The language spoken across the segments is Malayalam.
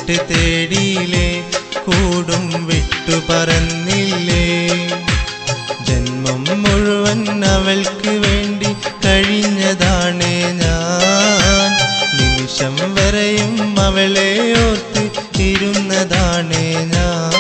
കൂട്ട് തേടിയില്ലേ കൂടും വിട്ടു പറന്നില്ലേ ജന്മം മുഴുവൻ അവൾക്ക് വേണ്ടി കഴിഞ്ഞതാണ് ഞാൻ നിമിഷം വരെയും അവളെ ഓർത്ത് ഇരുന്നതാണ് ഞാൻ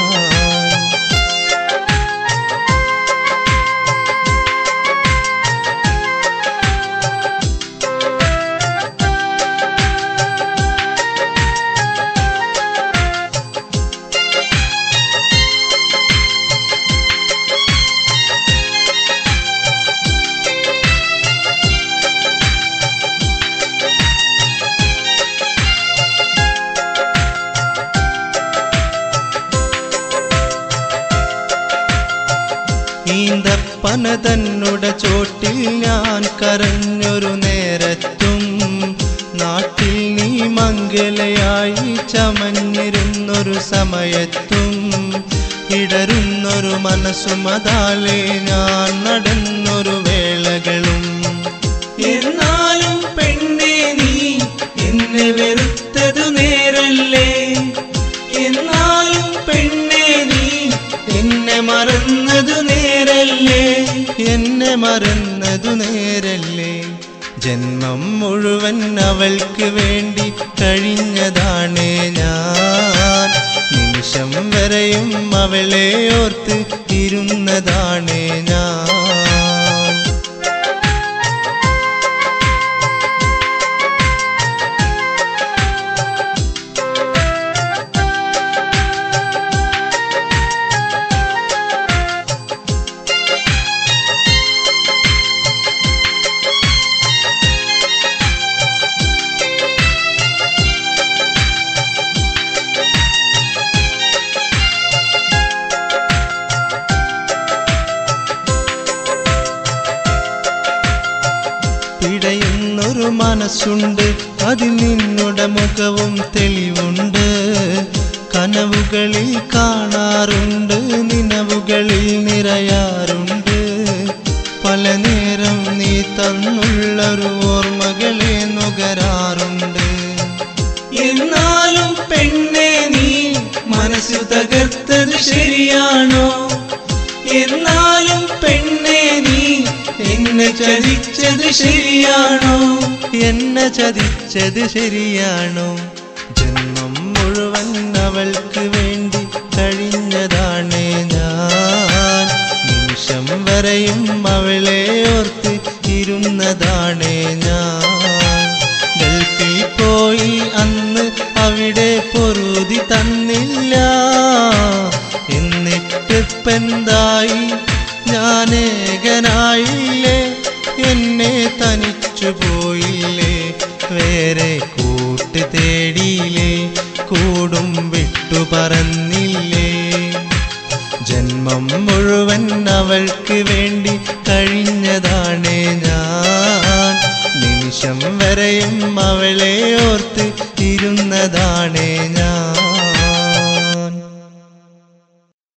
ഈന്തപ്പന തന്നുട ചോട്ടിൽ ഞാൻ കരഞ്ഞൊരു നേരത്തും നാട്ടിൽ നീ മംഗലയായി ചമഞ്ഞിരുന്നൊരു സമയത്തും ഇടരുന്നൊരു മനസ്സുമതാലെ ഞാൻ നടന്നൊരു വേളകളും എന്നാലും പെണ്ണെ നീ എന്നെ വെറുത്തതു നേരല്ലേ എന്നാലും പെണ്ണെ നീ എന്നെ മറന്നതു നേരല്ലേ എന്നെ മറന്നതു നേരല്ലേ ജന്മം മുഴുവൻ അവൾക്ക് വേണ്ടി കഴിഞ്ഞതാണ് ഞാൻ നിമിഷം വരെയും അവളെ ഓർത്ത് ഇരുന്നതാണ് ഞാൻ പിടയുന്നൊരു മനസ്സുണ്ട് അതിൽ നിന്നുടെ മുഖവും തെളിവുണ്ട് കനവുകളിൽ കാണാറുണ്ട് നിലവുകളിൽ നിറയാറുണ്ട് പല നേരം നീ തന്നുള്ളൊരു ഓർമ്മകളെ നുകരാറുണ്ട് എന്നാലും പെണ്ണെ നീ മനസ്സു തകർത്തത് ശരിയാണോ എന്നാലും പെണ്ണെ നീ എന്നെ ചതിച്ചത് ശരിയാണോ എന്നെ ചതിച്ചത് ശരിയാണോ ജന്മം മുഴുവൻ അവൾക്ക് വേണ്ടി കഴിഞ്ഞതാണ് ഞാൻ നിമിഷം വരെയും അവളെ ഓർത്ത് ഇരുന്നതാണ് ഞാൻ ഗൾഫിൽ പോയി അന്ന് അവിടെ പൊറുതി തന്നില്ല എന്നിട്ടിപ്പെന്തായി ഞാനേകനായില്ലേ എന്നെ തനിച്ചു പോയില്ലേ വേറെ കൂട്ട് തേടിയില്ലേ കൂടും വിട്ടു പറന്നില്ലേ ജന്മം മുഴുവൻ അവൾക്ക് വേണ്ടി കഴിഞ്ഞതാണ് ഞാൻ നിമിഷം വരെയും അവളെ ഓർത്ത് ഇരുന്നതാണ് ഞാൻ